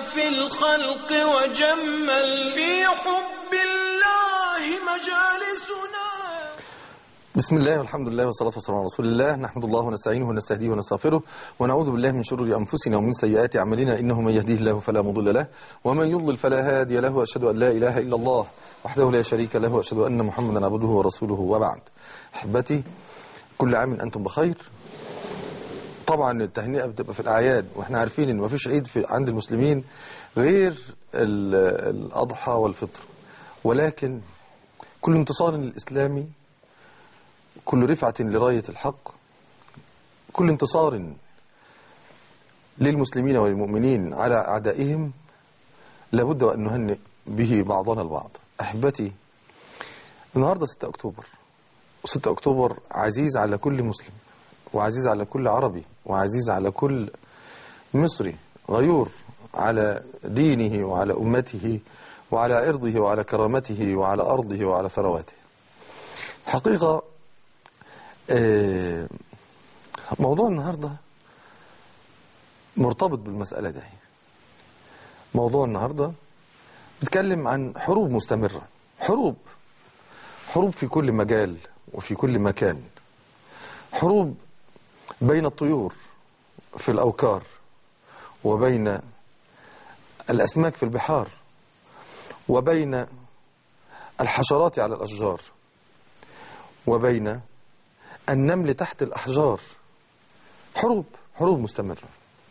في الخلق وجمل في حب الله مجالسنا بسم الله والحمد لله والصلاة والسلام على رسول الله نحمد الله ونستعينه ونستهديه ونستغفره ونعوذ بالله من شرور أنفسنا ومن سيئات أعمالنا إنه من يهديه الله فلا مضل له ومن يضلل فلا هادي له وأشهد أن لا إله إلا الله وحده لا شريك له وأشهد أن محمدا عبده ورسوله وبعد أحبتي كل عام أنتم بخير طبعا التهنئة بتبقى في الأعياد وإحنا عارفين إن مفيش عيد في عند المسلمين غير ال- الأضحى والفطر ولكن كل انتصار الإسلامي كل رفعة لراية الحق كل انتصار للمسلمين والمؤمنين على أعدائهم لابد وأن نهنئ به بعضنا البعض أحبتي النهاردة 6 أكتوبر 6 أكتوبر عزيز على كل مسلم وعزيز على كل عربي وعزيز على كل مصري غيور على دينه وعلى أمته وعلى عرضه وعلى كرامته وعلى أرضه وعلى ثرواته حقيقة آه، موضوع النهاردة مرتبط بالمسألة دي موضوع النهاردة بيتكلم عن حروب مستمرة حروب حروب في كل مجال وفي كل مكان حروب بين الطيور في الأوكار وبين الأسماك في البحار وبين الحشرات على الأشجار وبين النمل تحت الأحجار حروب حروب مستمرة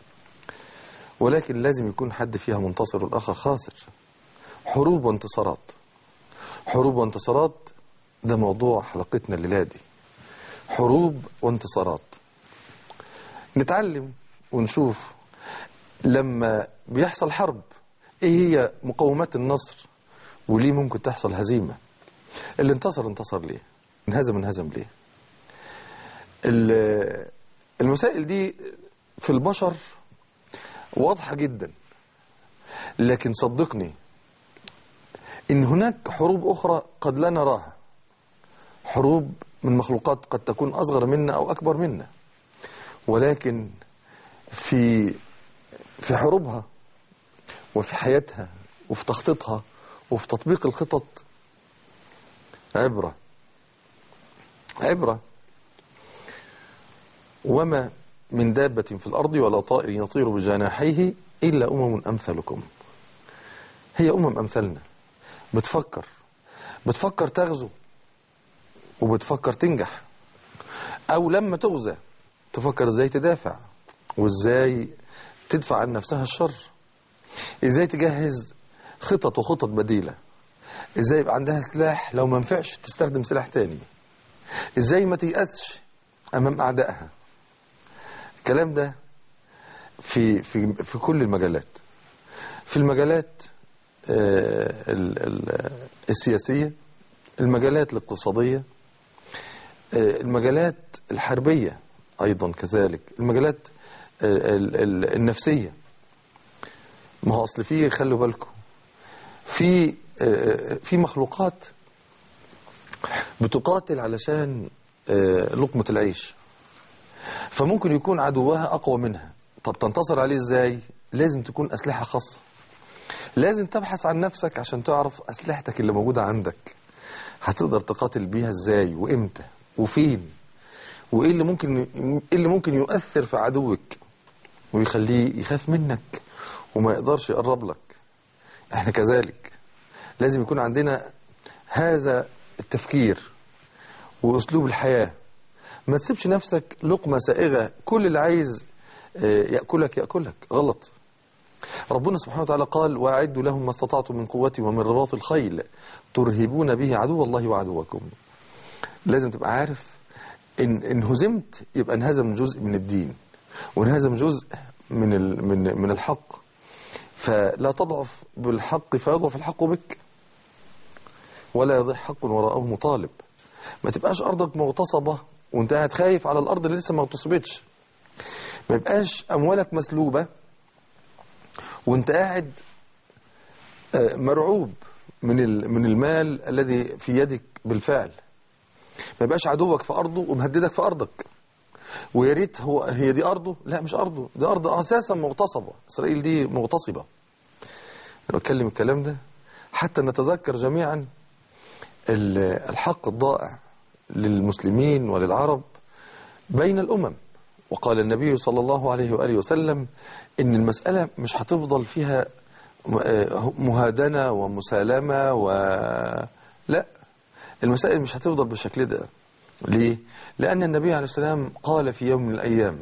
ولكن لازم يكون حد فيها منتصر والآخر خاسر حروب وانتصارات حروب وانتصارات ده موضوع حلقتنا الليلة دي حروب وانتصارات نتعلم ونشوف لما بيحصل حرب ايه هي مقومات النصر وليه ممكن تحصل هزيمة اللي انتصر انتصر ليه انهزم انهزم ليه ال- المسائل دي في البشر واضحة جدا لكن صدقني ان هناك حروب اخرى قد لا نراها حروب من مخلوقات قد تكون اصغر منا او اكبر منا ولكن في في حروبها وفي حياتها وفي تخطيطها وفي تطبيق الخطط عبرة عبرة وما من دابة في الأرض ولا طائر يطير بجناحيه إلا أمم أمثلكم هي أمم أمثلنا بتفكر بتفكر تغزو وبتفكر تنجح أو لما تغزى تفكر إزاي تدافع وإزاي تدفع عن نفسها الشر إزاي تجهز خطط وخطط بديلة إزاي يبقى عندها سلاح لو ما نفعش تستخدم سلاح تاني إزاي ما تيأسش أمام أعدائها الكلام ده في في في كل المجالات في المجالات آه، ال- ال- السياسية المجالات الاقتصادية آه، المجالات الحربية أيضا كذلك المجالات آه، ال- ال- النفسية ما هو أصل فيه خلوا بالكم في آه، في مخلوقات بتقاتل علشان آه، لقمة العيش فممكن يكون عدوها أقوى منها طب تنتصر عليه إزاي لازم تكون أسلحة خاصة لازم تبحث عن نفسك عشان تعرف أسلحتك اللي موجودة عندك هتقدر تقاتل بيها إزاي وإمتى وفين وإيه اللي ممكن إيه اللي ممكن يؤثر في عدوك ويخليه يخاف منك وما يقدرش يقرب لك احنا كذلك لازم يكون عندنا هذا التفكير وأسلوب الحياة ما تسيبش نفسك لقمة سائغة كل اللي عايز آه، يأكلك يأكلك غلط ربنا سبحانه وتعالى قال وأعدوا لهم ما استطعتم من قوة ومن رباط الخيل ترهبون به عدو الله وعدوكم لازم تبقى عارف إن إن هزمت يبقى انهزم جزء من الدين وانهزم جزء من ال- من من الحق فلا تضعف بالحق فيضعف الحق بك ولا يضيع حق وراءه مطالب ما تبقاش أرضك مغتصبة وانت قاعد خايف على الأرض اللي لسه ما اغتصبتش ما يبقاش أموالك مسلوبة وانت قاعد آه، مرعوب من ال- من المال الذي في يدك بالفعل ما يبقاش عدوك في أرضه ومهددك في أرضك ويا ريت هو هي دي أرضه لا مش أرضه دي أرض أساسا مغتصبة إسرائيل دي مغتصبة أنا بتكلم الكلام ده حتى نتذكر جميعا ال- الحق الضائع للمسلمين وللعرب بين الأمم وقال النبي صلى الله عليه وآله وسلم إن المسألة مش هتفضل فيها م- آه مهادنة ومسالمة و لا المسائل مش هتفضل بالشكل ده ليه؟ لأن النبي عليه السلام قال في يوم من الأيام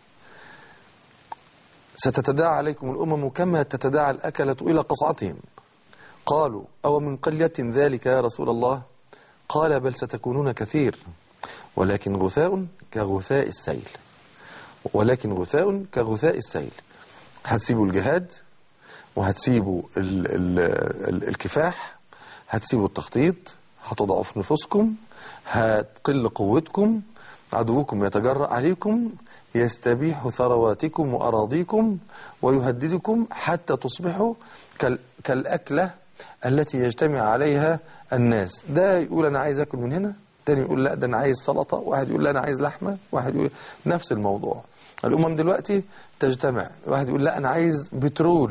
ستتداعى عليكم الأمم كما تتداعى الأكلة إلى قصعتهم قالوا أو من قلة ذلك يا رسول الله قال بل ستكونون كثير ولكن غثاء كغثاء السيل ولكن غثاء كغثاء السيل هتسيبوا الجهاد وهتسيبوا ال ال ال الكفاح هتسيبوا التخطيط هتضعف نفوسكم هتقل قوتكم عدوكم يتجرأ عليكم يستبيح ثرواتكم وأراضيكم ويهددكم حتى تصبحوا كال كالأكلة التي يجتمع عليها الناس ده يقول أنا عايز أكل من هنا تاني يقول لا ده أنا عايز سلطة واحد يقول لا أنا عايز لحمة واحد يقول نفس الموضوع الأمم دلوقتي تجتمع واحد يقول لا أنا عايز بترول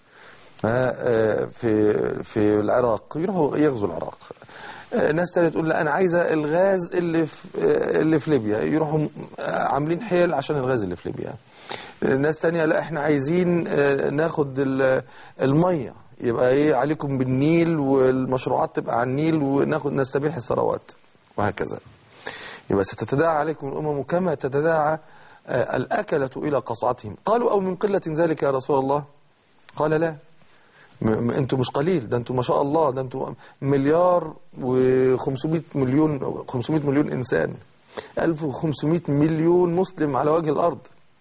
آه، في في العراق يروحوا يغزوا العراق آه، ناس تانية تقول لا انا عايزه الغاز اللي في آه، اللي في ليبيا يروحوا آه، عاملين حيل عشان الغاز اللي في ليبيا آه، ناس تانية لا احنا عايزين آه، ناخد ال- الميه يبقى ايه عليكم بالنيل والمشروعات تبقى على النيل وناخد نستبيح الثروات وهكذا يبقى ستتداعى عليكم الامم كما تتداعى آه، الاكله الى قصعتهم قالوا او من قله ذلك يا رسول الله قال لا م- م- انتوا مش قليل ده انتوا ما شاء الله ده انتوا مليار و500 مليون 500 مليون انسان 1500 مليون مسلم على وجه الارض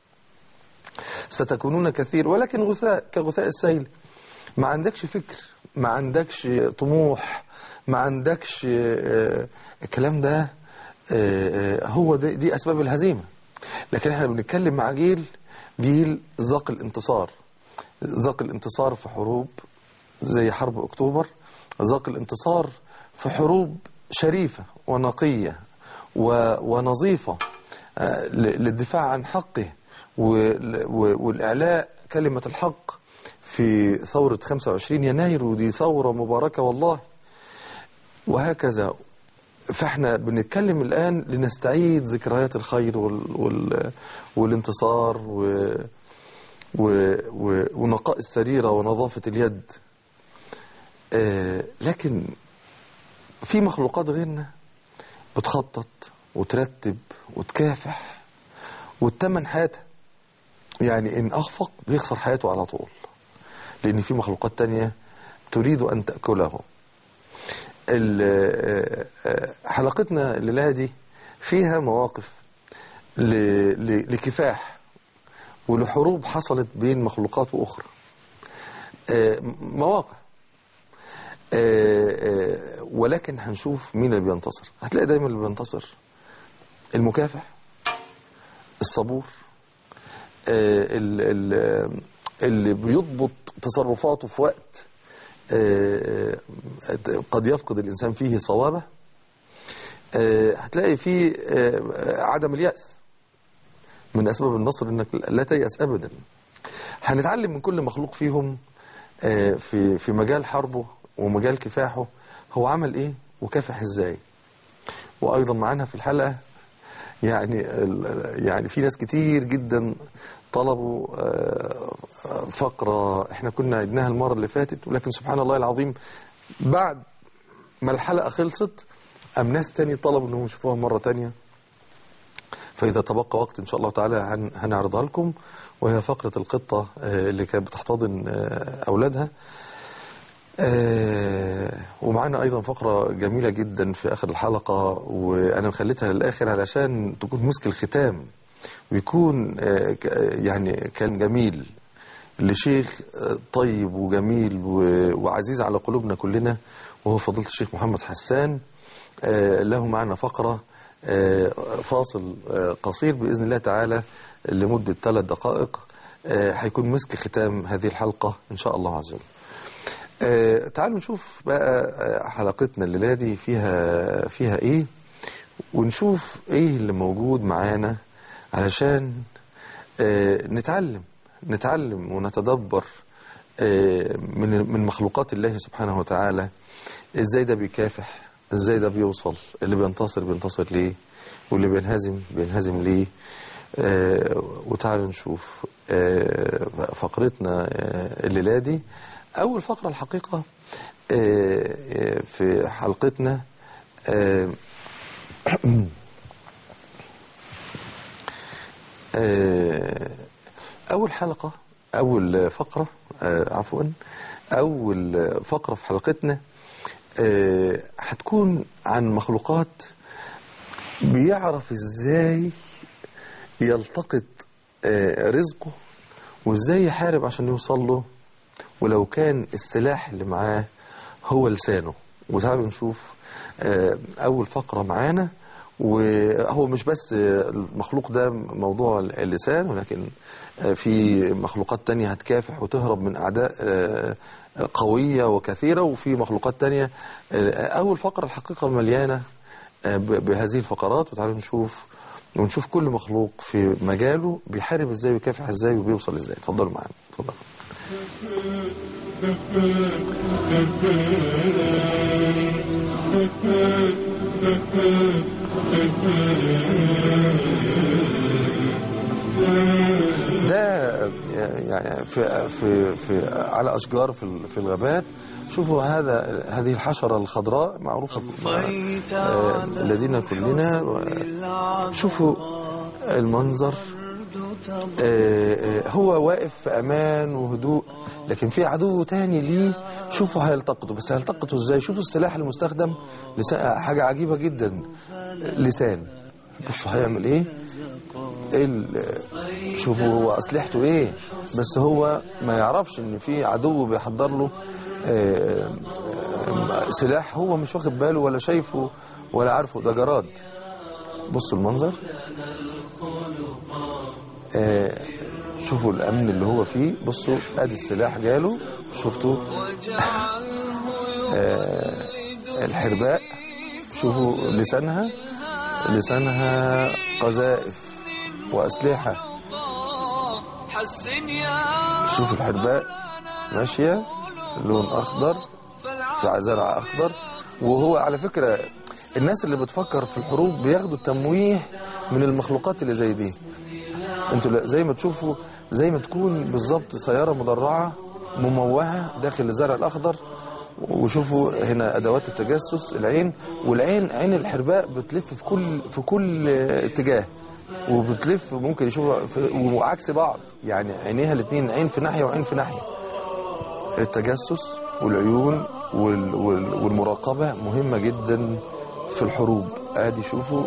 ستكونون كثير ولكن غثاء كغثاء السيل ما عندكش فكر ما عندكش طموح ما عندكش آه، الكلام ده آه، آه، هو ده دي اسباب الهزيمه لكن احنا بنتكلم مع جيل جيل ذاق الانتصار ذاق الانتصار في حروب زي حرب أكتوبر ذاق الانتصار في حروب شريفة ونقية و- ونظيفة آه، ل- للدفاع عن حقه وال- و- والإعلاء كلمة الحق في ثورة 25 يناير ودي ثورة مباركة والله وهكذا فاحنا بنتكلم الآن لنستعيد ذكريات الخير وال وال والانتصار و و و ونقاء السريرة ونظافة اليد آه لكن في مخلوقات غيرنا بتخطط وترتب وتكافح وتتمن حياتها يعني إن أخفق بيخسر حياته على طول لأن في مخلوقات تانية تريد أن تأكله ال- آه، آه، حلقتنا الليلة دي فيها مواقف ل- ل- لكفاح ولحروب حصلت بين مخلوقات وأخرى آه، مواقع آه، آه، ولكن هنشوف مين اللي بينتصر هتلاقي دايما اللي بينتصر المكافح الصبور آه، ال- ال- اللي بيضبط تصرفاته في وقت آه، آه، قد يفقد الإنسان فيه صوابه آه، هتلاقي فيه آه، عدم اليأس من أسباب النصر أنك لا تيأس أبدا هنتعلم من كل مخلوق فيهم آه، في في مجال حربه ومجال كفاحه هو عمل إيه وكافح إزاي وأيضا معانا في الحلقة يعني ال- يعني في ناس كتير جدا طلبوا آه، فقرة احنا كنا عدناها المرة اللي فاتت ولكن سبحان الله العظيم بعد ما الحلقة خلصت أم ناس تاني طلبوا انهم يشوفوها مرة تانية فإذا تبقى وقت إن شاء الله تعالى هن- هنعرضها لكم وهي فقرة القطة آه، اللي كانت بتحتضن آه، أولادها آه، ومعانا أيضا فقرة جميلة جدا في آخر الحلقة وأنا خليتها للآخر علشان تكون مسك الختام ويكون آه، ك- يعني كان جميل لشيخ آه، طيب وجميل و- وعزيز على قلوبنا كلنا وهو فضيلة الشيخ محمد حسان آه، له معنا فقرة آه، فاصل آه، قصير بإذن الله تعالى لمدة ثلاث دقائق آه، هيكون مسك ختام هذه الحلقة إن شاء الله عز وجل آه، تعالوا نشوف بقى آه، حلقتنا الليلة دي فيها فيها ايه ونشوف ايه اللي موجود معانا علشان آه، نتعلم نتعلم ونتدبر آه، من من مخلوقات الله سبحانه وتعالى ازاي ده بيكافح ازاي ده بيوصل اللي بينتصر بينتصر ليه واللي بينهزم بينهزم ليه آه، وتعالوا نشوف آه، فقرتنا آه، الليلة دي أول فقرة الحقيقة آه، آه، في حلقتنا آه، آه، أول حلقة أول فقرة آه، عفوا أول فقرة في حلقتنا آه، هتكون عن مخلوقات بيعرف ازاي يلتقط آه، رزقه وازاي يحارب عشان يوصل له ولو كان السلاح اللي معاه هو لسانه وتعالوا نشوف آه، اول فقرة معانا وهو مش بس آه، المخلوق ده موضوع اللسان ولكن آه، في مخلوقات تانية هتكافح وتهرب من أعداء آه، قوية وكثيرة وفي مخلوقات تانية آه، أول فقرة الحقيقة مليانة آه، ب- بهذه الفقرات وتعالوا نشوف ونشوف كل مخلوق في مجاله بيحارب ازاي ويكافح ازاي وبيوصل ازاي اتفضلوا معانا اتفضلوا ده يعني في في في على اشجار في ال- في الغابات شوفوا هذا هذه الحشره الخضراء معروفه آه، لدينا كلنا شوفوا المنظر آه، آه، هو واقف في امان وهدوء لكن في عدو تاني ليه شوفوا هيلتقطوا بس هيلتقطوا ازاي شوفوا السلاح المستخدم لسا- حاجه عجيبه جدا لسان شوفوا هيعمل ايه ال- شوفوا هو اسلحته ايه بس هو ما يعرفش ان في عدو بيحضر له آه، آه، سلاح هو مش واخد باله ولا شايفه ولا عارفه ده جراد بصوا المنظر آه، شوفوا الامن اللي هو فيه بصوا ادي السلاح جاله شفتوا آه، الحرباء شوفوا لسانها لسانها قذائف واسلحه حسن يا شوف الحرباء ماشية لون أخضر في زرع أخضر وهو على فكرة الناس اللي بتفكر في الحروب بياخدوا التمويه من المخلوقات اللي زي دي انتوا لا- زي ما تشوفوا زي ما تكون بالظبط سيارة مدرعة مموهة داخل الزرع الأخضر وشوفوا هنا أدوات التجسس العين والعين عين الحرباء بتلف في كل في كل اتجاه وبتلف ممكن يشوفوا في- وعكس بعض يعني عينيها الاثنين عين في ناحية وعين في ناحية التجسس والعيون وال وال والمراقبة مهمة جدا في الحروب ادي شوفوا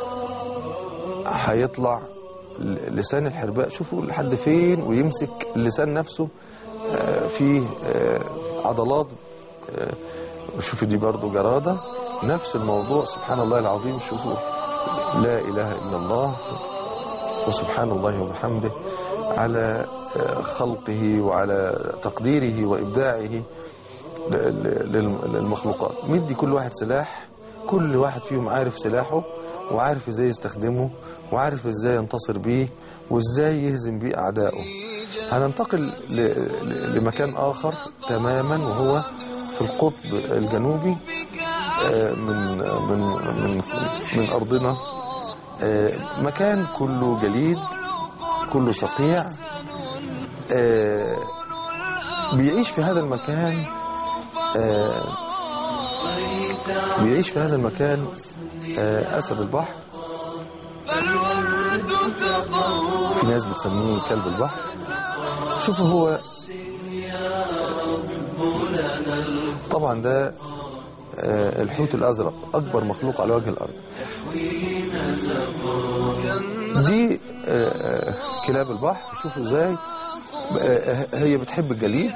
هيطلع ل- لسان الحرباء شوفوا لحد فين ويمسك اللسان نفسه آه، فيه آه، عضلات آه، شوفوا دي برضو جرادة نفس الموضوع سبحان الله العظيم شوفوا لا إله إلا الله وسبحان الله وبحمده على آه، خلقه وعلى تقديره وإبداعه ل- ل- للم- للمخلوقات مدي كل واحد سلاح كل واحد فيهم عارف سلاحه وعارف ازاي يستخدمه وعارف ازاي ينتصر بيه وازاي يهزم بيه اعدائه هننتقل ل- ل- لمكان اخر تماما وهو في القطب الجنوبي آه، من من من من ارضنا آه، مكان كله جليد كله صقيع آه، بيعيش في هذا المكان آه، بيعيش في هذا المكان آه، أسد البحر في ناس بتسميه كلب البحر شوفوا هو طبعا ده آه، الحوت الأزرق أكبر مخلوق على وجه الأرض دي آه، آه، كلاب البحر شوفوا ازاي آه، هي بتحب الجليد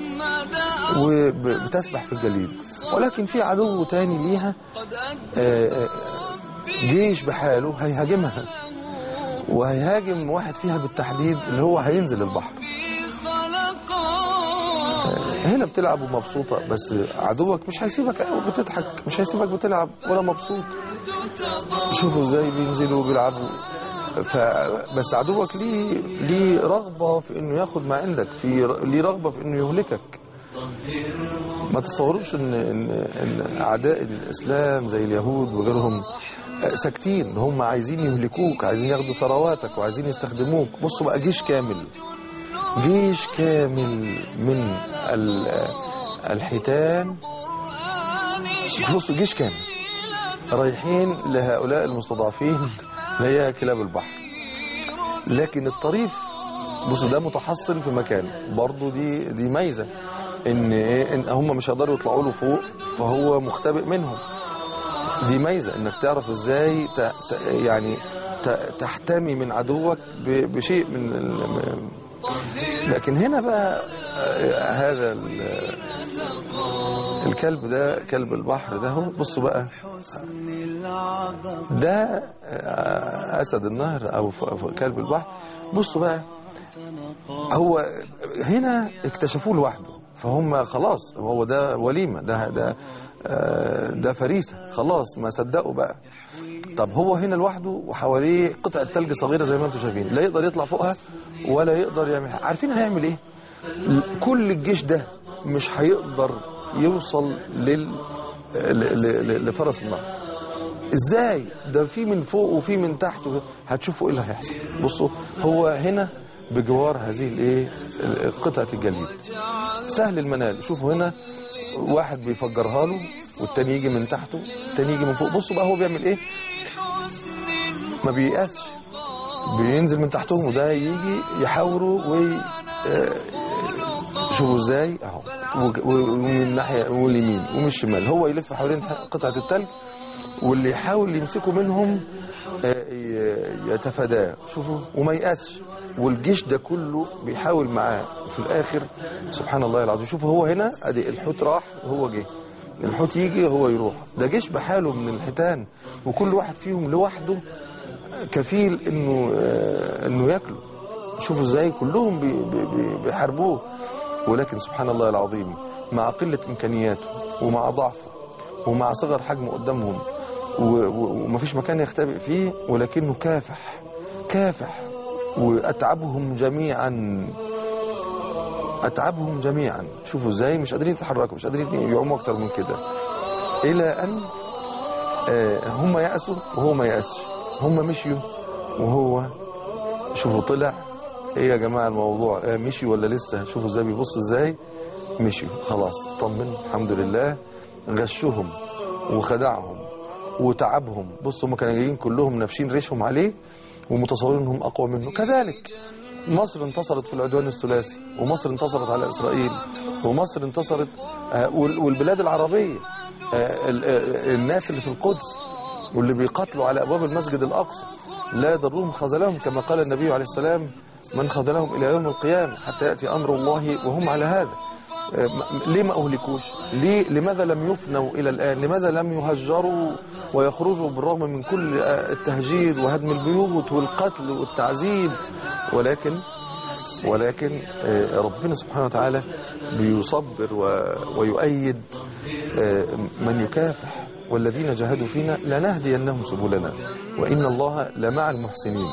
وبتسبح في الجليد ولكن في عدو تاني ليها آه، آه، جيش بحاله هيهاجمها وهيهاجم واحد فيها بالتحديد اللي هو هينزل البحر آه، هنا بتلعب ومبسوطة بس عدوك مش هيسيبك بتضحك مش هيسيبك بتلعب ولا مبسوط شوفوا ازاي بينزلوا وبيلعبوا فبس عدوك ليه ليه رغبة في انه ياخد ما عندك في ر- ليه رغبة في انه يهلكك ما تتصوروش ان ان ان اعداء الاسلام زي اليهود وغيرهم آه، ساكتين هم عايزين يهلكوك عايزين ياخدوا ثرواتك وعايزين يستخدموك بصوا بقى جيش كامل جيش كامل من ال- آه، الحيتان بصوا جيش كامل رايحين لهؤلاء المستضعفين اللي هي كلاب البحر لكن الطريف بصوا ده متحصن في مكان برضو دي دي ميزه ان ايه ان هم مش هيقدروا يطلعوا له فوق فهو مختبئ منهم دي ميزه انك تعرف ازاي ت... ت... يعني ت... تحتمي من عدوك ب... بشيء من ال... م- لكن هنا بقى آه، هذا ال... الكلب ده كلب البحر ده هو بصوا بقى ده آه، اسد النهر او ف- ف- كلب البحر بصوا بقى هو هنا اكتشفوه لوحده فهم خلاص هو ده وليمه ده ده آه، ده فريسه خلاص ما صدقوا بقى طب هو هنا لوحده وحواليه قطعه ثلج صغيره زي ما انتم شايفين لا يقدر يطلع فوقها ولا يقدر يعمل حاجة. عارفين هيعمل ايه كل الجيش ده مش هيقدر يوصل لل ل- ل- ل- لفرس النهر ازاي ده في من فوق وفي من تحت و- هتشوفوا ايه اللي هيحصل بصوا هو هنا بجوار هذه الايه ال- قطعه الجليد سهل المنال شوفوا هنا واحد بيفجرها له والتاني يجي من تحته التاني يجي من فوق بصوا بقى هو بيعمل ايه ما بييأسش بينزل من تحتهم وده يجي يحاوروا وي آه، شوفوا ازاي اهو وج- و- ومن الناحيه واليمين ومن الشمال هو يلف حوالين ح- قطعه التلج واللي يحاول يمسكه منهم آه، ي- يتفاداه شوفوا وما يأسش والجيش ده كله بيحاول معاه وفي الاخر سبحان الله العظيم شوفوا هو هنا ادي الحوت راح وهو جه الحوت يجي هو يروح ده جيش بحاله من الحيتان وكل واحد فيهم لوحده كفيل انه آه، انه ياكله شوفوا ازاي كلهم بي- بي- بي- بيحاربوه ولكن سبحان الله العظيم مع قلة امكانياته ومع ضعفه ومع صغر حجمه قدامهم و- و- ومفيش مكان يختبئ فيه ولكنه كافح كافح واتعبهم جميعا اتعبهم جميعا شوفوا ازاي مش قادرين يتحركوا مش قادرين يعوموا اكتر من كده الى ان آه، هم يأسوا وهو ما يأسش هم مشيوا وهو شوفوا طلع ايه يا جماعة الموضوع آه مشي ولا لسه شوفوا ازاي بيبص ازاي مشيوا خلاص طمن الحمد لله غشهم وخدعهم وتعبهم بصوا هم كانوا جايين كلهم نافشين ريشهم عليه ومتصورين انهم اقوى منه كذلك مصر انتصرت في العدوان الثلاثي ومصر انتصرت على اسرائيل ومصر انتصرت آه، وال- والبلاد العربيه آه، ال- آه، الناس اللي في القدس واللي بيقاتلوا على ابواب المسجد الاقصى لا يضرهم خذلهم كما قال النبي عليه السلام من خذلهم الى يوم القيامه حتى ياتي امر الله وهم على هذا آه، م- ليه ما أهلكوش ليه لماذا لم يفنوا إلى الآن لماذا لم يهجروا ويخرجوا بالرغم من كل آه، التهجير وهدم البيوت والقتل والتعذيب ولكن ولكن آه، ربنا سبحانه وتعالى بيصبر و- ويؤيد آه، من يكافح والذين جاهدوا فينا لنهدينهم سبلنا وإن الله لمع المحسنين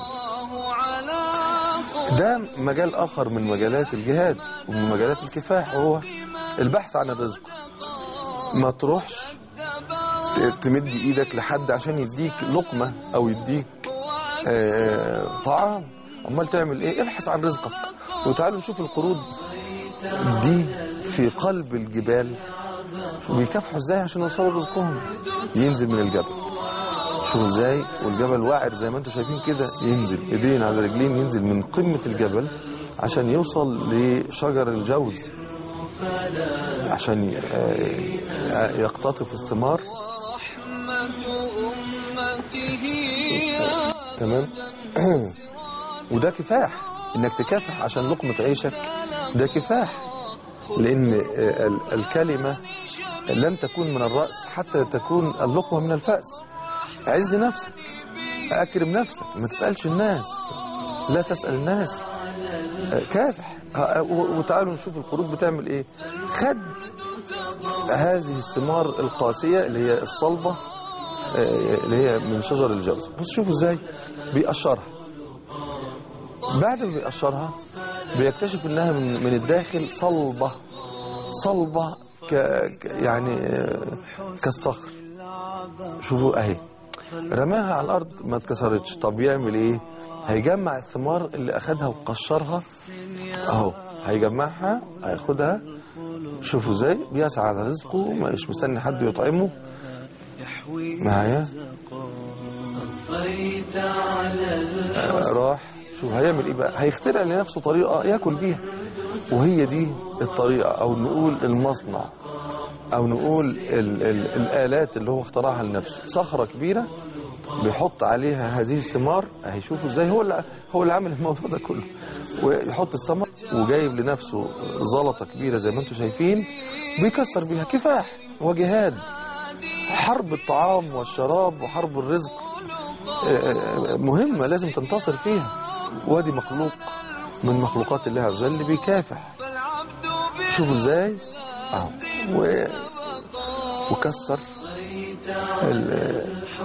ده مجال آخر من مجالات الجهاد ومن مجالات الكفاح وهو البحث عن الرزق ما تروحش ت- تمد ايدك لحد عشان يديك لقمة او يديك آه، طعام امال تعمل ايه ابحث عن رزقك وتعالوا نشوف القرود دي في قلب الجبال بيكافحوا ازاي عشان يوصلوا لرزقهم ينزل من الجبل شوفوا ازاي والجبل واعر زي ما انتم شايفين كده ينزل ايدين على رجلين ينزل من قمة الجبل عشان يوصل لشجر الجوز عشان ي- آه، يقتطف الثمار تمام وده كفاح انك تكافح عشان لقمة عيشك ده كفاح لان آه، ال- الكلمة لن تكون من الرأس حتى تكون اللقمة من الفأس عز نفسك أكرم نفسك ما تسألش الناس لا تسأل الناس آه، كافح آه، و- وتعالوا نشوف القرود بتعمل ايه خد هذه الثمار القاسية اللي هي الصلبة آه، اللي هي من شجر الجوز بص شوفوا ازاي بيقشرها بعد ما بيقشرها بيكتشف انها من, من الداخل صلبة صلبة ك ك- يعني آه، كالصخر شوفوا اهي رماها على الارض ما اتكسرتش طب يعمل ايه هيجمع الثمار اللي اخدها وقشرها اهو هيجمعها هياخدها شوفوا ازاي بيسعى على رزقه مش مستني حد يطعمه معايا آه، راح شوف هيعمل ايه بقى هيخترع لنفسه طريقة ياكل بيها وهي دي الطريقة او نقول المصنع او نقول ال ال الالات اللي هو اخترعها لنفسه صخرة كبيرة بيحط عليها هذه الثمار هيشوفوا ازاي هو اللي هو اللي عامل الموضوع ده كله ويحط الثمر وجايب لنفسه زلطة كبيرة زي ما انتم شايفين بيكسر بيها كفاح وجهاد حرب الطعام والشراب وحرب الرزق آه، مهمة لازم تنتصر فيها وادي مخلوق من مخلوقات الله عز وجل بيكافح شوفوا ازاي اهو و... وكسر ال...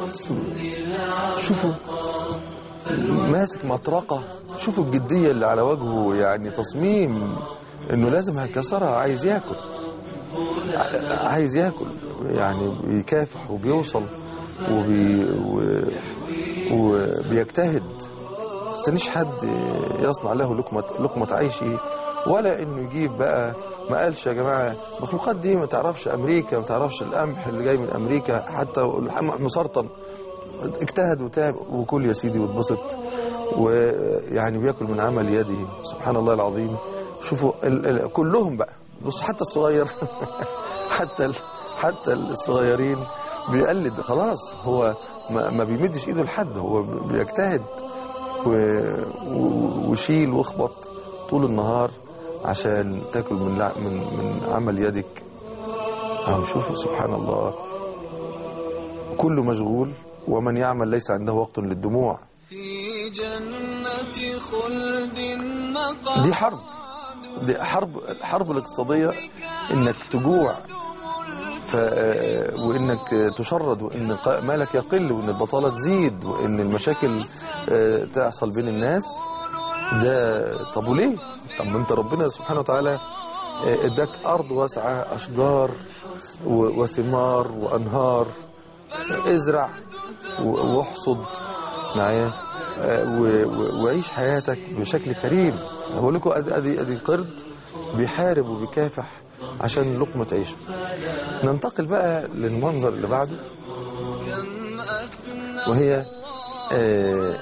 شوفوا ماسك مطرقة شوفوا الجدية اللي على وجهه يعني تصميم انه لازم هيكسرها عايز ياكل ع- عايز ياكل يعني بيكافح وبيوصل وبي و... وبيجتهد مستنيش حد يصنع له لقمة لقمة عيشه ولا انه يجيب بقى ما قالش يا جماعة المخلوقات دي ما تعرفش امريكا ما تعرفش القمح اللي جاي من امريكا حتى القمح مسرطن اجتهد وتعب وكل يا سيدي واتبسط ويعني بياكل من عمل يده سبحان الله العظيم شوفوا ال ال كلهم بقى بص حتى الصغير حتى ال حتى الصغيرين بيقلد خلاص هو ما, ما بيمدش ايده لحد هو بيجتهد و- و- وشيل واخبط طول النهار عشان تاكل من لع- من من عمل يدك اهو شوفوا سبحان الله كله مشغول ومن يعمل ليس عنده وقت للدموع في جنة خلد مقعد دي حرب دي حرب الحرب الاقتصادية انك تجوع ف... وانك تشرد وان ق- مالك يقل وان البطالة تزيد وان المشاكل آه، تحصل بين الناس ده طب وليه طب ما انت ربنا سبحانه وتعالى آه، اداك ارض واسعة اشجار و- وثمار وانهار ازرع و- واحصد معايا آه، و- و- وعيش حياتك بشكل كريم بقول لكم ادي ادي ادي قرد بيحارب وبيكافح عشان لقمة عيشه ننتقل بقى للمنظر اللي بعده كم أثنى وهي آه،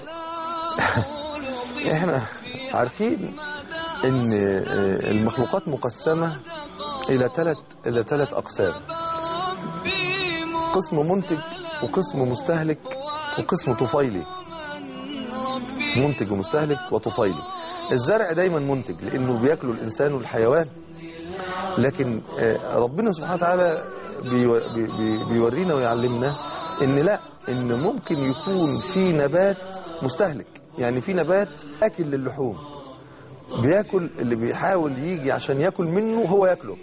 احنا عارفين ان آه، المخلوقات مقسمة الى ثلاث الى ثلاث اقسام ربي قسم منتج وقسم مستهلك وقسم طفيلي ربي منتج ومستهلك وطفيلي الزرع دايما منتج لانه بياكله الانسان والحيوان لكن آه، ربنا سبحانه وتعالى بيو- بي- بي- بيورينا ويعلمنا ان لا ان ممكن يكون في نبات مستهلك يعني في نبات اكل للحوم بياكل اللي بيحاول يجي عشان ياكل منه هو ياكله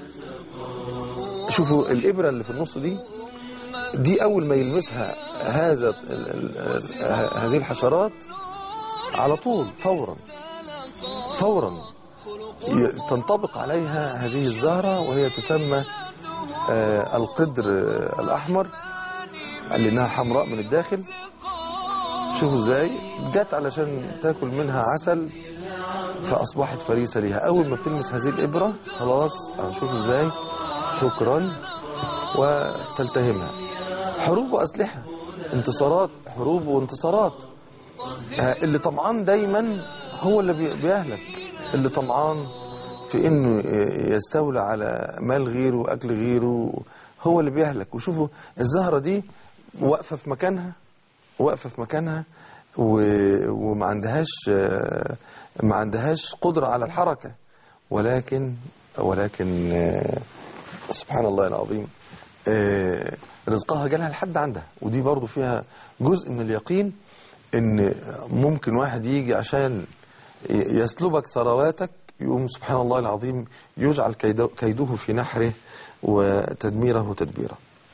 شوفوا الابره اللي في النص دي دي اول ما يلمسها هذا ال- ال- ال- هذه الحشرات على طول فورا فورا ي- تنطبق عليها هذه الزهرة وهي تسمى آه، القدر آه، الأحمر لأنها حمراء من الداخل شوفوا ازاي جت علشان تاكل منها عسل فأصبحت فريسة ليها أول ما بتلمس هذه الإبرة خلاص أهو شوفوا ازاي شكرا وتلتهمها حروب وأسلحة انتصارات حروب وانتصارات آه، اللي طمعان دايما هو اللي بي- بيهلك اللي طمعان في انه يستولى على مال غيره واكل غيره هو اللي بيهلك وشوفوا الزهرة دي واقفة في مكانها واقفة في مكانها و- وما عندهاش آه، ما عندهاش قدرة على الحركة ولكن ولكن آه، سبحان الله العظيم آه، رزقها جالها لحد عندها ودي برضو فيها جزء من اليقين ان ممكن واحد يجي عشان ي- يسلبك ثرواتك يقوم سبحان الله العظيم يجعل كيده كيده في نحره وتدميره تدبيره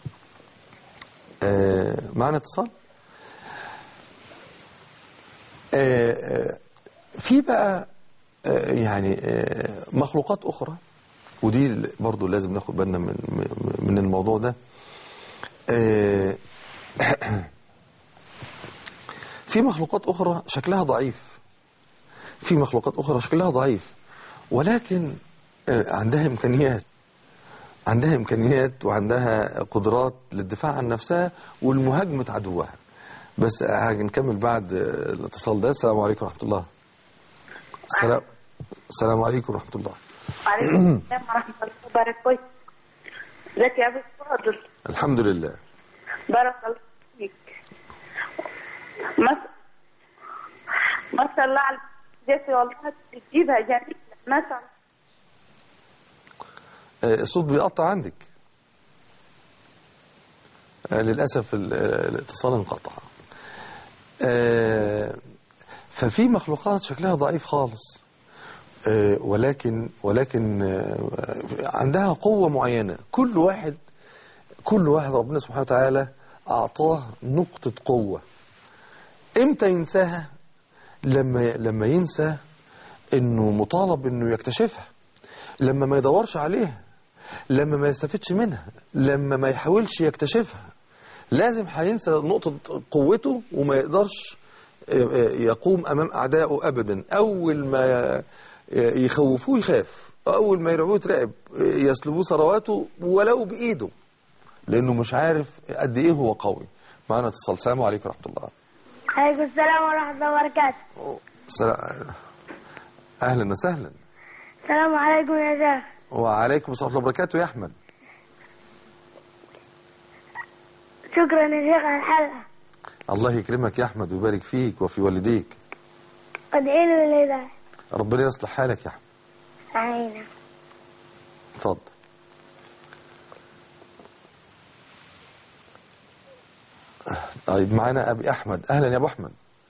آه، معنا اتصال آه، آه، في بقى آه، يعني آه، مخلوقات أخرى ودي برضو لازم ناخد بالنا من من الموضوع ده آه، في مخلوقات أخرى شكلها ضعيف في مخلوقات أخرى شكلها ضعيف ولكن آه، عندها إمكانيات عندها إمكانيات وعندها قدرات للدفاع عن نفسها والمهاجمة عدوها بس هنكمل بعد آه، الاتصال ده السلام عليكم ورحمة الله السلام السلام عليكم ورحمة الله وعليكم السلام ورحمة الله وبركاته ازيك يا أبو فاضل الحمد لله بارك الله فيك ما ما شاء الله على جيتي والله تجيبها جميلة ما شاء الله آه، الصوت بيقطع عندك آه، للأسف ال- آه، الاتصال انقطع آه، ففي مخلوقات شكلها ضعيف خالص آه، ولكن ولكن آه، عندها قوة معينة كل واحد كل واحد ربنا سبحانه وتعالى أعطاه نقطة قوة إمتى ينساها لما لما ينسى إنه مطالب إنه يكتشفها لما ما يدورش عليها لما ما يستفدش منها لما ما يحاولش يكتشفها لازم هينسى نقطة قوته وما يقدرش يقوم أمام أعدائه أبدا أول ما يخوفوه يخاف أول ما يرعوه يترعب يسلبوه ثرواته ولو بإيده لأنه مش عارف قد إيه هو قوي معنا اتصال السلام عليكم ورحمة الله عليكم السلام ورحمة الله وبركاته السلام- أهلا وسهلا السلام عليكم يا شيخ وعليكم السلام ورحمة الله وبركاته يا أحمد شكرا يا شيخ على الحلقة الله يكرمك يا أحمد ويبارك فيك وفي والديك ادعي له بالهداية ربنا يصلح حالك يا أحمد آمين اتفضل طيب معانا أبي أحمد أهلا يا أبو أحمد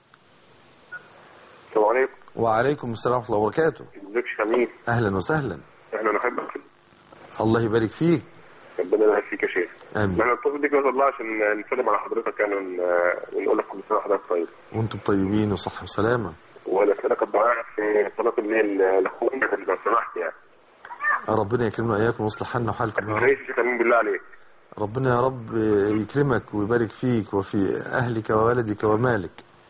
السلام عليكم وعليكم السلام ورحمة الله وبركاته ازيك يا شميل أهلا وسهلا احنا نحبك الله يبارك فيك ربنا يبارك فيك يا شيخ آمين احنا نتصل بيك نسال الله عشان نسلم على حضرتك يعني ون- ونقول لك كل سنه وحضرتك طيب وانتم طيبين وصحة وسلامة ونسالك الدعاء في صلاه الليل لاخوانك لو سمحت يعني ربنا يكرمنا وإياكم ويصلح حالنا وحالكم يا رب كويس يا شيخ امين بالله عليك ربنا يا رب يكرمك ويبارك فيك وفي أهلك وولدك ومالك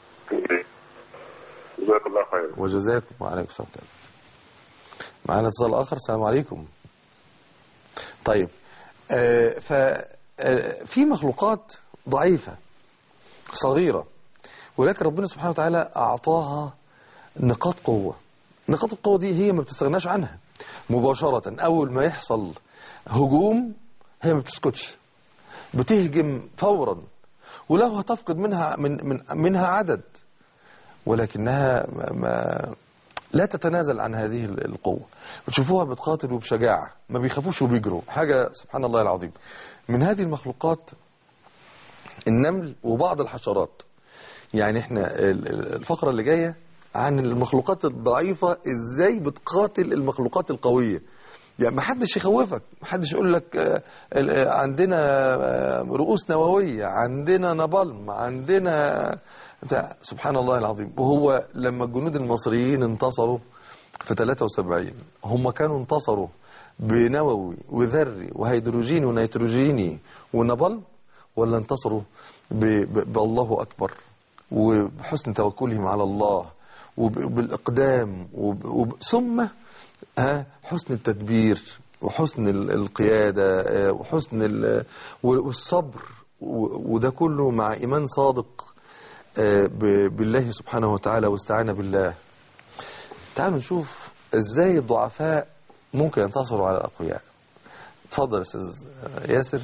جزاك الله خير وجزاكم وعليكم السلام ورحمة الله. معانا اتصال آخر السلام عليكم طيب آه ف آه، في مخلوقات ضعيفة صغيرة ولكن ربنا سبحانه وتعالى أعطاها نقاط قوة نقاط القوة دي هي ما بتستغناش عنها مباشرة أول ما يحصل هجوم هي ما بتسكتش بتهجم فورا ولو هتفقد منها من من منها عدد ولكنها ما ما لا تتنازل عن هذه القوة بتشوفوها بتقاتل وبشجاعة ما بيخافوش وبيجروا حاجة سبحان الله العظيم من هذه المخلوقات النمل وبعض الحشرات يعني احنا ال- ال- الفقرة اللي جاية عن المخلوقات الضعيفة ازاي بتقاتل المخلوقات القوية يعني ما حدش يخوفك ما حدش يقول لك آه، ال- آه، عندنا آه، رؤوس نووية عندنا نبلم عندنا بتاع سبحان الله العظيم وهو لما الجنود المصريين انتصروا في 73 هم كانوا انتصروا بنووي وذري وهيدروجيني ونيتروجيني ونبل ولا انتصروا ب- ب- بالله أكبر وبحسن توكلهم على الله وبالإقدام وب- وب- ثم ها حسن التدبير وحسن ال- القيادة آه، وحسن ال- والصبر و- وده كله مع إيمان صادق آه، ب- بالله سبحانه وتعالى واستعانة بالله تعالوا نشوف ازاي الضعفاء ممكن ينتصروا على الأقوياء اتفضل يا أستاذ ياسر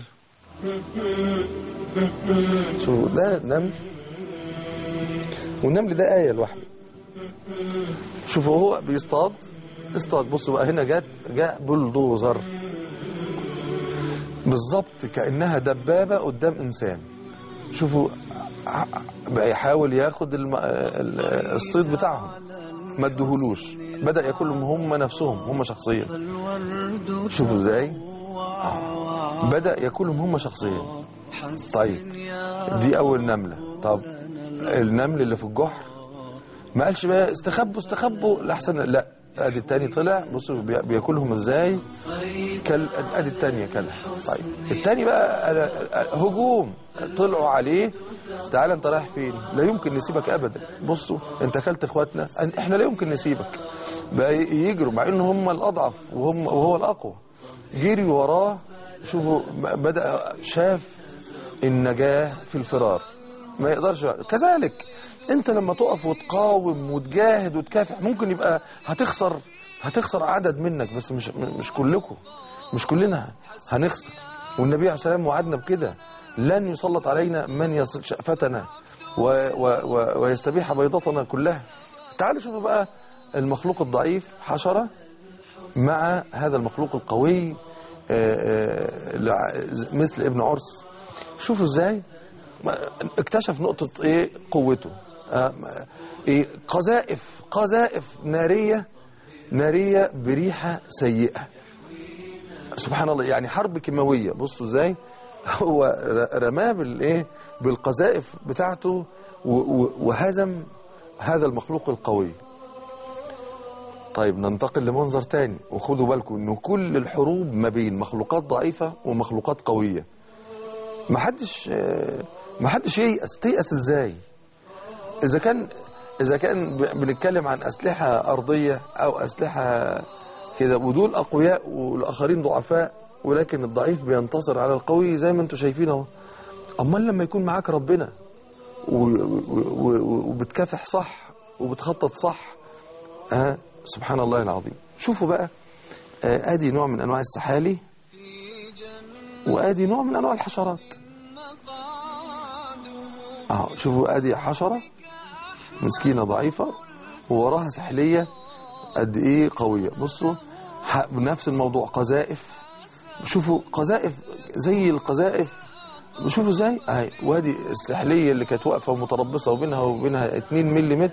شوفوا ده نمل والنمل ده آية لوحده شوفوا هو بيصطاد اصطاد بصوا بقى هنا جت جاء بلدوزر بالظبط كأنها دبابة قدام إنسان شوفوا ع- بقى يحاول ياخد الم... ال- الصيد بتاعهم ما ادهولوش بدأ ياكلهم هم نفسهم هم شخصيا شوفوا ازاي آه. بدأ ياكلهم هم شخصيا طيب دي أول نملة طب النمل اللي في الجحر ما قالش بقى استخبوا استخبوا لحسن لا ادي التاني طلع بصوا بي- بياكلهم ازاي كل ادي التانية كلها طيب التاني بقى أنا- هجوم طلعوا عليه تعالى انت رايح فين لا يمكن نسيبك ابدا بصوا انت اكلت اخواتنا أن- احنا لا يمكن نسيبك بقى ي- يجروا مع ان هم الاضعف وهم وهو الاقوى جري وراه شوفوا ب- بدا شاف النجاه في الفرار ما يقدرش كذلك انت لما تقف وتقاوم وتجاهد وتكافح ممكن يبقى هتخسر هتخسر عدد منك بس مش مش كلكم مش كلنا هنخسر والنبي عليه الصلاه والسلام وعدنا بكده لن يسلط علينا من يصل شأفتنا و و و ويستبيح بيضتنا كلها تعالوا شوفوا بقى المخلوق الضعيف حشرة مع هذا المخلوق القوي آه، آه، لع- مثل ابن عرس شوفوا ازاي ما- اكتشف نقطة ايه قوته آه، ما- ايه قذائف قذائف نارية نارية بريحة سيئة سبحان الله يعني حرب كيماوية بصوا ازاي هو ر- رماه بالايه بالقذائف بتاعته و- و- وهزم هذا المخلوق القوي طيب ننتقل لمنظر تاني وخدوا بالكم انه كل الحروب ما بين مخلوقات ضعيفة ومخلوقات قوية ما حدش ما حدش ييأس تيأس ازاي اذا كان اذا كان ب- بنتكلم عن اسلحه ارضيه او اسلحه كده ودول اقوياء والاخرين ضعفاء ولكن الضعيف بينتصر على القوي زي ما انتم شايفين اهو امال لما يكون معاك ربنا و- و- و- وبتكافح صح وبتخطط صح ها سبحان الله العظيم شوفوا بقى آه، ادي نوع من انواع السحالي وادي نوع من انواع الحشرات اهو شوفوا ادي حشره مسكينه ضعيفه ووراها سحليه قد ايه قويه بصوا ح- نفس الموضوع قذائف شوفوا قذائف زي القذائف شوفوا ازاي اهي وادي السحليه اللي كانت واقفه ومتربصه وبينها وبينها 2 ملم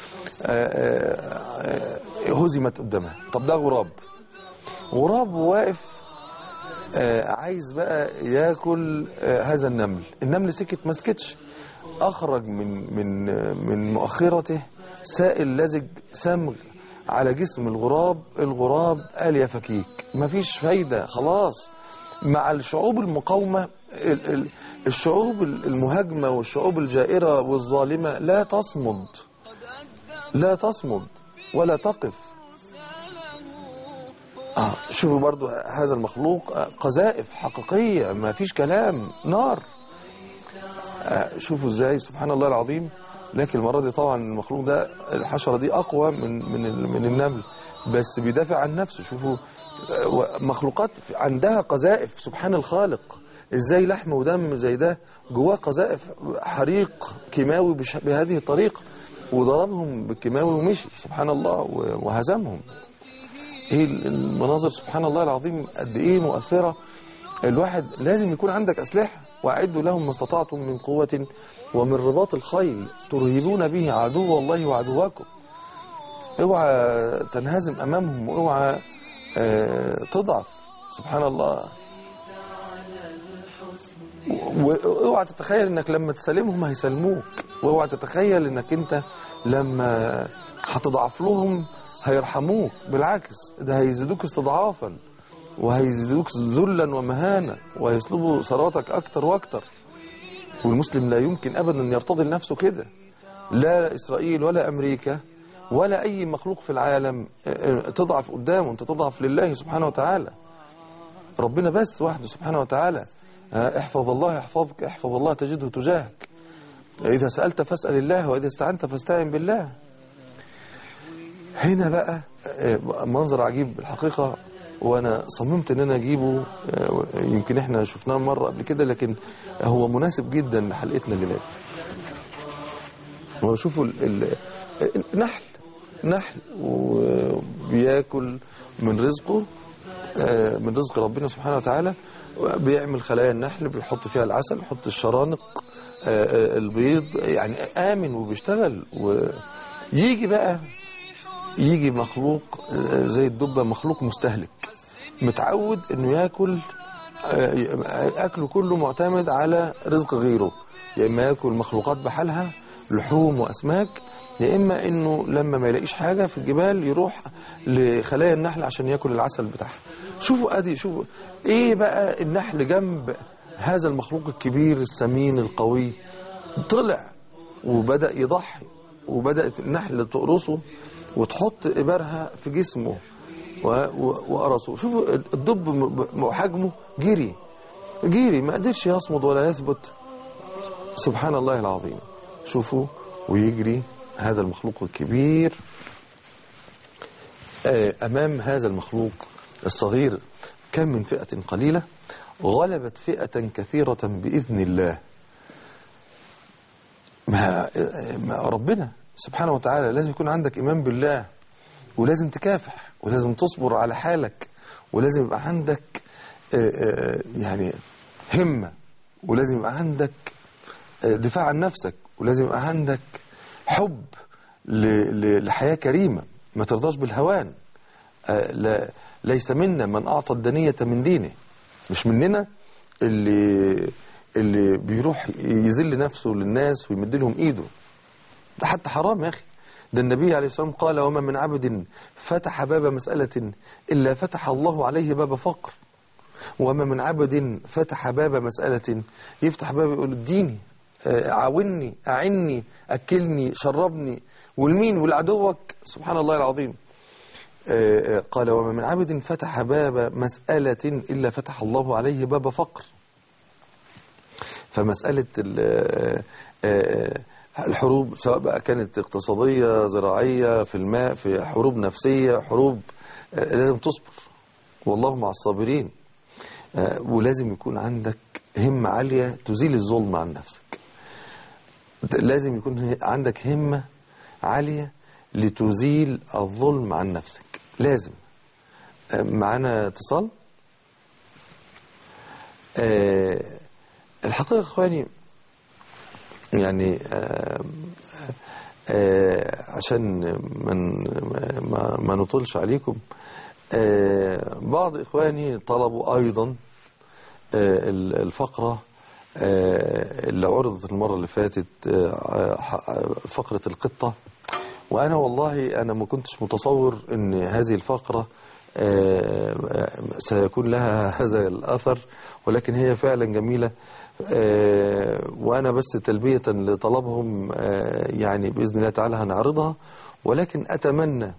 هزمت قدامها طب ده غراب غراب واقف آه، عايز بقى ياكل آه، هذا النمل النمل سكت ما سكتش اخرج من من آه، من مؤخرته سائل لزج سمغ على جسم الغراب الغراب قال يا فكيك مفيش فايده خلاص مع الشعوب المقاومه ال- ال- الشعوب المهاجمه والشعوب الجائره والظالمه لا تصمد لا تصمد ولا تقف آه شوفوا برضو هذا المخلوق آه، قذائف حقيقية ما فيش كلام نار آه شوفوا ازاي سبحان الله العظيم لكن المرة دي طبعا المخلوق ده الحشرة دي أقوى من من ال- من النمل بس بيدافع عن نفسه شوفوا آه، و- مخلوقات عندها قذائف سبحان الخالق ازاي لحم ودم زي ده جواه قذائف حريق كيماوي بش- بهذه الطريقة وضربهم بالكيماوي ومشي سبحان الله و- وهزمهم ايه المناظر سبحان الله العظيم قد ايه مؤثرة الواحد لازم يكون عندك أسلحة وأعدوا لهم ما استطعتم من قوة ومن رباط الخيل ترهبون به عدو الله وعدواكم اوعى تنهزم أمامهم واوعى آه، تضعف سبحان الله واوعى تتخيل انك لما تسلمهم هيسلموك واوعى تتخيل انك انت لما هتضعف لهم هيرحموك بالعكس ده هيزيدوك استضعافا وهيزيدوك ذلا ومهانة وهيسلبوا ثروتك أكتر وأكتر والمسلم لا يمكن أبدا يرتضي لنفسه كده لا إسرائيل ولا أمريكا ولا أي مخلوق في العالم آه، تضعف قدامه أنت تضعف لله سبحانه وتعالى ربنا بس وحده سبحانه وتعالى آه، احفظ الله يحفظك احفظ الله تجده تجاهك إذا سألت فاسأل الله وإذا استعنت فاستعن بالله هنا بقى آه، منظر عجيب الحقيقة وانا صممت ان انا اجيبه آه، يمكن احنا شفناه مرة قبل كده لكن هو مناسب جدا لحلقتنا اللي فاتت هو شوفوا ال- ال- نحل نحل وبياكل من رزقه آه، من رزق ربنا سبحانه وتعالى بيعمل خلايا النحل بيحط فيها العسل يحط الشرانق آه، آه، البيض يعني آمن وبيشتغل ويجي بقى يجي مخلوق آه، زي الدبة مخلوق مستهلك متعود انه ياكل آه، اكله كله معتمد على رزق غيره يا اما ياكل مخلوقات بحالها لحوم واسماك يا اما انه لما ما يلاقيش حاجه في الجبال يروح لخلايا النحل عشان ياكل العسل بتاعها شوفوا ادي شوفوا ايه بقى النحل جنب هذا المخلوق الكبير السمين القوي طلع وبدا يضحي وبدات النحل تقرصه وتحط ابارها في جسمه و- و- وقرصه شوفوا الدب م- م- حجمه جري جيري ما قدرش يصمد ولا يثبت سبحان الله العظيم شوفوا ويجري هذا المخلوق الكبير آه، أمام هذا المخلوق الصغير كم من فئة قليلة غلبت فئة كثيرة بإذن الله ما ما ربنا سبحانه وتعالى لازم يكون عندك إيمان بالله ولازم تكافح ولازم تصبر على حالك ولازم يبقى عندك آه، آه، يعني همة ولازم يبقى عندك آه، دفاع عن نفسك ولازم يبقى عندك حب ل- ل- لحياة كريمة ما ترضاش بالهوان آه، لا ليس منا من أعطى الدنية من دينه مش مننا اللي اللي بيروح يذل نفسه للناس ويمد لهم ايده ده حتى حرام يا اخي ده النبي عليه الصلاه والسلام قال وما من عبد فتح باب مسألة إلا فتح الله عليه باب فقر وما من عبد فتح باب مسألة يفتح باب يقول اديني آه، عاوني أعني أكلني شربني والمين والعدوك سبحان الله العظيم آه، آه، قال وما من عبد فتح باب مسألة إلا فتح الله عليه باب فقر فمسألة ال- آه، آه، الحروب سواء بقى كانت اقتصادية زراعية في الماء في حروب نفسية حروب آه، لازم تصبر والله مع الصابرين آه، ولازم يكون عندك همة عالية تزيل الظلم عن نفسك لازم يكون ه- عندك همة عالية لتزيل الظلم عن نفسك لازم آه، معانا اتصال آه، الحقيقة يا اخواني يعني آه، آه، عشان من ما, ما نطلش عليكم آه، بعض إخواني طلبوا أيضا آه، ال- الفقرة آه، اللي عرضت المرة اللي فاتت آه، ح- فقرة القطة وأنا والله أنا ما كنتش متصور أن هذه الفقرة آه، آه، سيكون لها هذا الأثر ولكن هي فعلا جميلة آه، وأنا بس تلبية لطلبهم آه، يعني بإذن الله تعالى هنعرضها ولكن أتمنى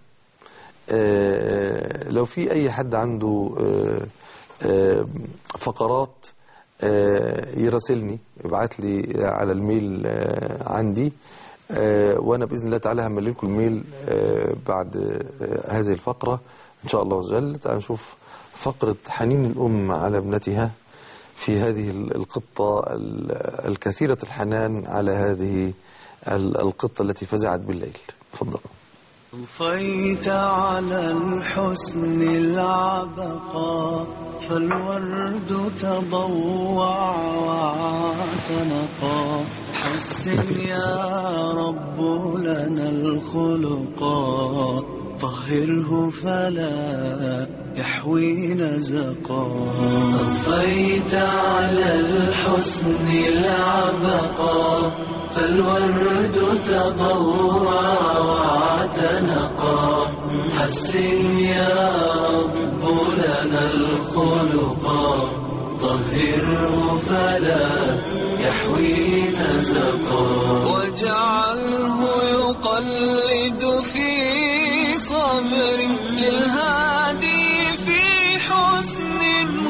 آه، لو في أي حد عنده آه، آه، فقرات آه، يراسلني يبعت لي على الميل آه، عندي آه، وأنا بإذن الله تعالى هملي لكم الميل آه، بعد آه، هذه الفقرة إن شاء الله عز وجل تعالوا نشوف فقرة حنين الأم على ابنتها في هذه القطة ال- الكثيرة الحنان على هذه ال- القطة التي فزعت بالليل تفضل طفيت على الحسن العبقى فالورد تضوع واعتنقا حسن يا رب لنا الخلقا طهره فلا يحوي نزقا طفيت على الحسن العبقا فالورد تضوع واعتنقا حسن يا رب لنا الخلقا طهره فلا يحوي نزقا واجعله يقلد في صبر للهادي في حسن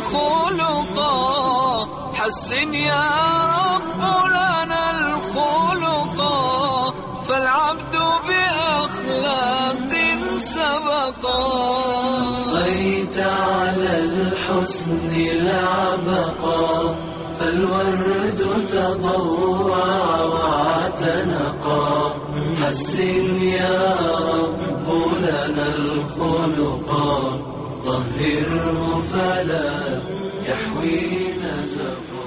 خلقا حسن يا رب لنا الخلقا فالعبد بأخلاق سبقا طيت على الحسن العبقا فالورد تضوع واعتنقا حسن يا رب لنا الخلقا طهره فلا يحوي نزقا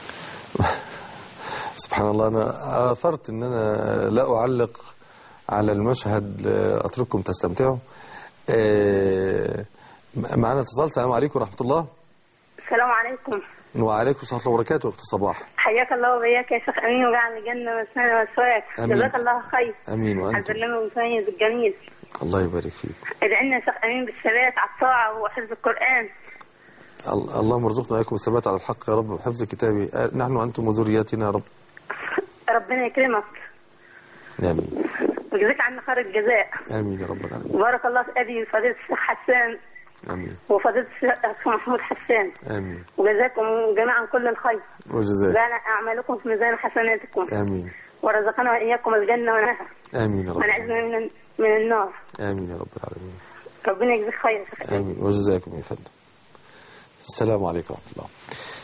سبحان الله أنا أثرت أن أنا لا أعلق على المشهد أترككم تستمتعوا آه، معنا اتصال السلام عليكم ورحمة الله السلام عليكم وعليكم السلام ورحمة الله وبركاته أخت صباح حياك الله وبياك يا شيخ امين وجعل الجنه مسنا وسواك آمين. جزاك الله خير أمين على وأنتم البرنامج المميز الجميل الله يبارك فيك ادعي لنا يا شيخ امين بالثبات على الطاعه وحفظ القران ال- اللهم ارزقنا وإياكم الثبات على الحق يا رب وحفظ كتابي آه، نحن وأنتم وذرياتنا يا رب ربنا يكرمك آمين ويجزيك عنا خير الجزاء آمين يا رب العالمين بارك الله في ابي فضيله الشيخ حسان آمين وفضيله الشيخ محمود حسان آمين وجزاكم جميعا كل الخير وجزاك جعل اعمالكم في ميزان حسناتكم آمين ورزقنا واياكم الجنه ونهر آمين يا رب ونعزنا من من النار آمين يا رب العالمين ربنا يجزيك خير يا شيخ أمين. آمين وجزاكم يا فندم السلام عليكم ورحمة الله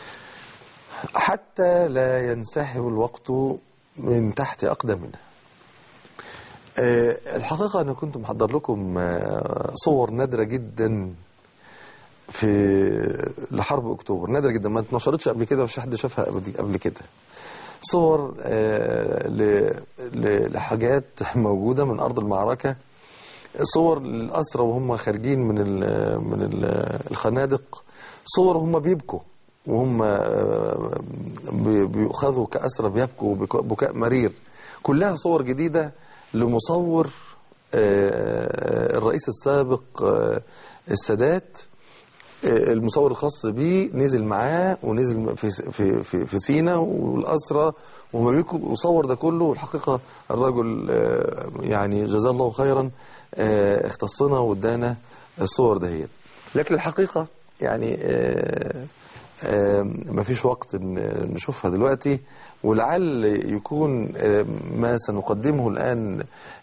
حتى لا ينسحب الوقت من تحت أقدامنا آه، الحقيقة أنا كنت محضر لكم آه، صور نادرة جدا في لحرب أكتوبر نادرة جدا ما اتنشرتش قبل كده ومش حد شافها قبل قبل كده صور آه، ل- ل- لحاجات موجودة من أرض المعركة صور الأسرى وهم خارجين من ال من ال الخنادق صور هم بيبكوا وهم آه، بي- بيؤخذوا كأسرى بيبكوا بك- بكاء مرير كلها صور جديدة لمصور آه، الرئيس السابق آه، السادات آه، المصور الخاص بيه نزل معاه ونزل في في في, في سينا والأسرى وما بيكوا وصور ده كله والحقيقة الرجل آه، يعني جزاه الله خيرا آه، اختصنا وادانا الصور دهيت لكن الحقيقة يعني آه، آه، ما فيش وقت ن- نشوفها دلوقتي ولعل يكون آه، ما سنقدمه الآن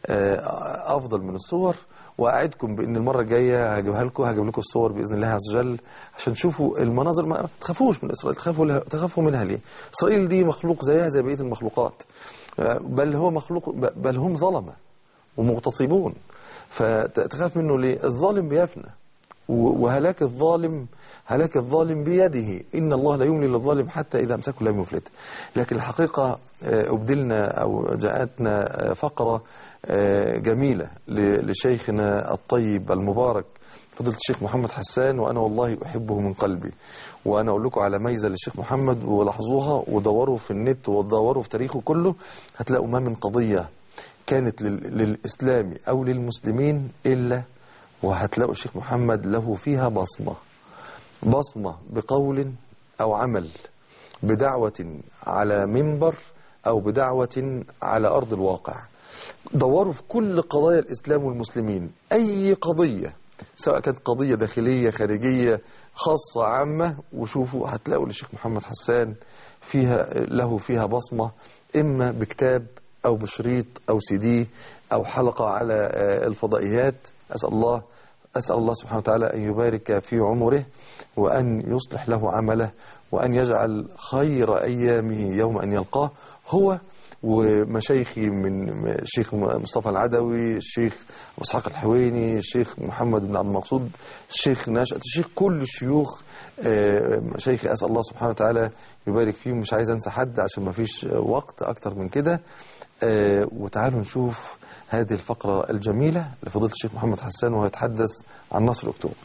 آه، أفضل من الصور وأعدكم بأن المرة الجاية هجيبها لكم هجيب لكم الصور بإذن الله عز وجل عشان تشوفوا المناظر ما تخافوش من إسرائيل تخافوا لها تخافوا منها ليه إسرائيل دي مخلوق زيها زي بقية المخلوقات آه، بل هو مخلوق بل هم ظلمة ومغتصبون فتخاف منه ليه الظالم بيفنى و- وهلاك الظالم هلاك الظالم بيده إن الله لا يملي للظالم حتى إذا أمسكه لم يفلت لكن الحقيقة آه، أبدلنا أو جاءتنا آه، فقرة آه، جميلة ل- لشيخنا الطيب المبارك فضيلة الشيخ محمد حسان وأنا والله أحبه من قلبي وأنا أقول لكم على ميزة للشيخ محمد ولاحظوها ودوروا في النت ودوروا في تاريخه كله هتلاقوا ما من قضية كانت لل- للإسلام أو للمسلمين إلا وهتلاقوا الشيخ محمد له فيها بصمة بصمة بقول أو عمل بدعوة على منبر أو بدعوة على أرض الواقع دوروا في كل قضايا الإسلام والمسلمين أي قضية سواء كانت قضية داخلية خارجية خاصة عامة وشوفوا هتلاقوا للشيخ محمد حسان فيها له فيها بصمة إما بكتاب أو بشريط أو سي دي أو حلقة على آه، الفضائيات أسأل الله أسأل الله سبحانه وتعالى أن يبارك في عمره وأن يصلح له عمله وأن يجعل خير أيامه يوم أن يلقاه هو ومشايخي من الشيخ مصطفى العدوي الشيخ أبو اسحاق الحويني الشيخ محمد بن عبد المقصود الشيخ ناشئة الشيخ كل الشيوخ آه، مشايخي أسأل الله سبحانه وتعالى يبارك فيهم مش عايز أنسى حد عشان ما فيش وقت أكتر من كده آه، وتعالوا نشوف هذه الفقرة الجميلة لفضيلة الشيخ محمد حسان وهو يتحدث عن نصر أكتوبر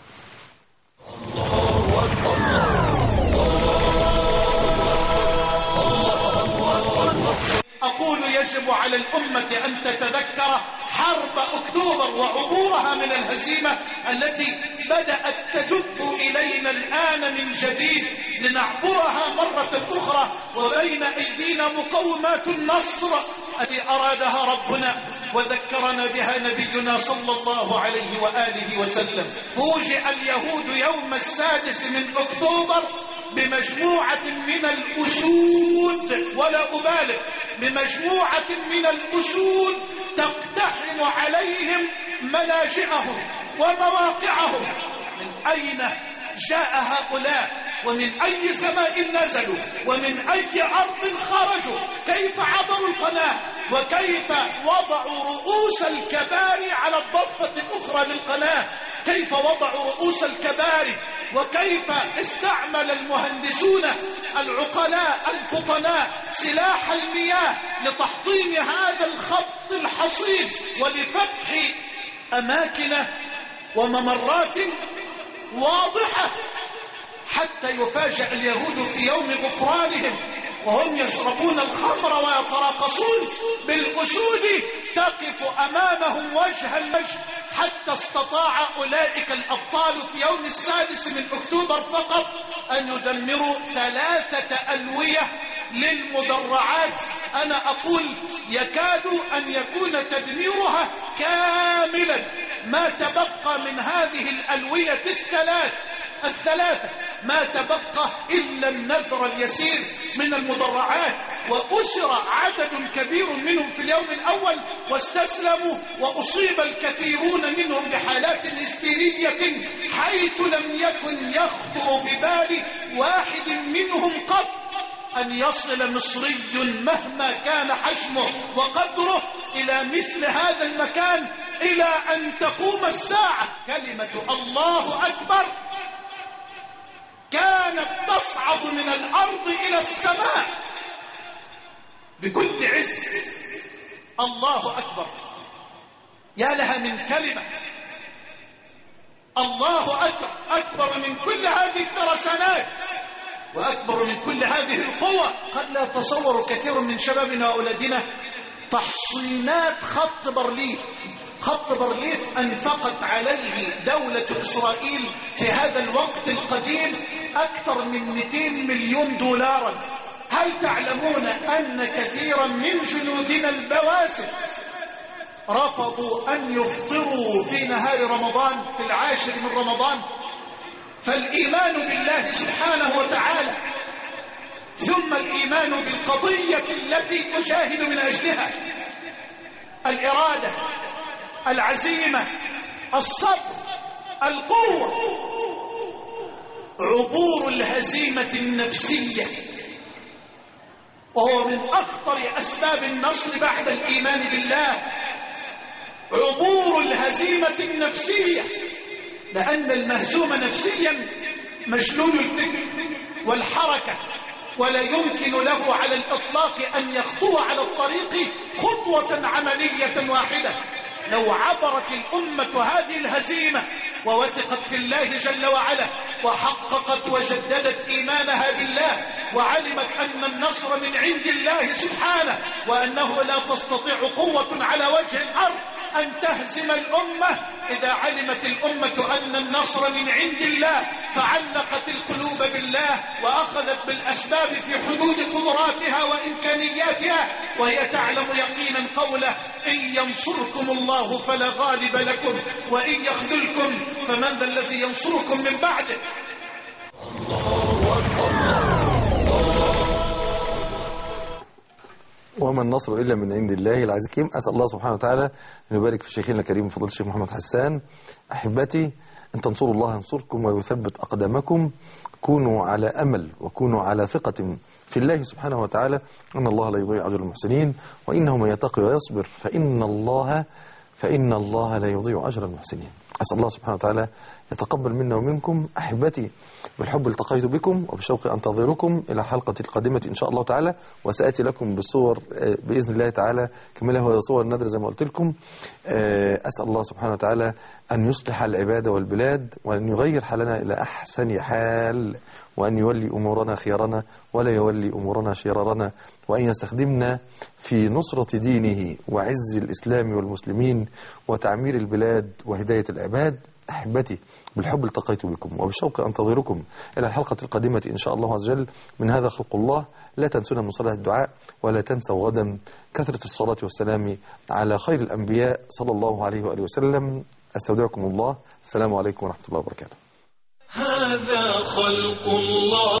أقول يجب على الأمة أن تتذكر حرب أكتوبر وعبورها من الهزيمة التي بدأت تجب إلينا الآن من جديد لنعبرها مرة أخرى وبين أيدينا مقومات النصر التي أرادها ربنا وذكرنا بها نبينا صلى الله عليه وآله وسلم فوجئ اليهود يوم السادس من أكتوبر بمجموعة من الأسود ولا أبالغ بمجموعة من الأسود تقتحم عليهم ملاجئهم ومواقعهم من أين جاء هؤلاء ومن أي سماء نزلوا ومن أي أرض خرجوا كيف عبروا القناة وكيف وضعوا رؤوس الكباري على الضفة الأخرى للقناة كيف وضعوا رؤوس الكباري وكيف استعمل المهندسون العقلاء الفطناء سلاح المياه لتحطيم هذا الخط الحصين ولفتح أماكن وممرات واضحة حتى يفاجأ اليهود في يوم غفرانهم وهم يشربون الخمر ويتراقصون بالأسود تقف أمامهم وجها لوجه حتى استطاع أولئك الأبطال في يوم السادس من أكتوبر فقط أن يدمروا ثلاثة ألوية للمدرعات أنا أقول يكاد أن يكون تدميرها كاملا ما تبقى من هذه الألوية الثلاث الثلاثة ما تبقى إلا النذر اليسير من المدرعات وأسر عدد كبير منهم في اليوم الأول واستسلموا وأصيب الكثيرون منهم بحالات هستيرية حيث لم يكن يخطر ببال واحد منهم قط أن يصل مصري مهما كان حجمه وقدره إلى مثل هذا المكان إلى أن تقوم الساعة كلمة الله أكبر كانت تصعد من الأرض إلى السماء بكل عز الله أكبر يا لها من كلمة الله أكبر أكبر من كل هذه الترسانات وأكبر من كل هذه القوة قد لا تصور كثير من شبابنا وأولادنا تحصينات خط برليف خط برليف أنفقت عليه دولة إسرائيل في هذا الوقت القديم أكثر من 200 مليون دولارا هل تعلمون أن كثيرا من جنودنا البواسل رفضوا أن يفطروا في نهار رمضان في العاشر من رمضان فالإيمان بالله سبحانه وتعالى ثم الإيمان بالقضية التي أشاهد من أجلها الإرادة العزيمة الصبر القوة عبور الهزيمة النفسية وهو من أخطر أسباب النصر بعد الإيمان بالله عبور الهزيمة النفسية لأن المهزوم نفسيا مشلول الفكر والحركة ولا يمكن له على الإطلاق أن يخطو على الطريق خطوة عملية واحدة لو عبرت الأمة هذه الهزيمة ووثقت في الله جل وعلا وحققت وجددت إيمانها بالله وعلمت أن النصر من عند الله سبحانه وأنه لا تستطيع قوة على وجه الأرض أن تهزم الأمة إذا علمت الأمة أن النصر من عند الله فعلقت القلوب بالله وأخذت بالأسباب في حدود قدراتها وإمكانياتها وهي تعلم يقينا قوله إن ينصركم الله فلا غالب لكم وإن يخذلكم فمن ذا الذي ينصركم من بعده وما النصر إلا من عند الله العزيز الحكيم أسأل الله سبحانه وتعالى أن يبارك في شيخنا الكريم فضل الشيخ محمد حسان أحبتي أن تنصروا الله ينصركم ويثبت أقدامكم كونوا على أمل وكونوا على ثقة في الله سبحانه وتعالى أن الله لا يضيع أجر المحسنين وإنه من يتقي ويصبر فإن الله فإن الله لا يضيع أجر المحسنين أسأل الله سبحانه وتعالى يتقبل منا ومنكم أحبتي بالحب التقيت بكم وبالشوق أنتظركم إلى حلقة القادمة إن شاء الله تعالى وسأتي لكم بالصور آه، بإذن الله تعالى كما له صور النذر زي ما قلت لكم آه، أسأل الله سبحانه وتعالى أن يصلح العباد والبلاد وأن يغير حالنا إلى أحسن حال وأن يولي أمورنا خيارنا ولا يولي أمورنا شرارنا وأن يستخدمنا في نصرة دينه وعز الإسلام والمسلمين وتعمير البلاد وهداية العباد أحبتي بالحب التقيت بكم وبالشوق أنتظركم إلى الحلقة القادمة إن شاء الله عز وجل من هذا خلق الله لا تنسونا من صلاة الدعاء ولا تنسوا غدا كثرة الصلاة والسلام على خير الأنبياء صلى الله عليه وآله وسلم أستودعكم الله السلام عليكم ورحمة الله وبركاته هذا خلق الله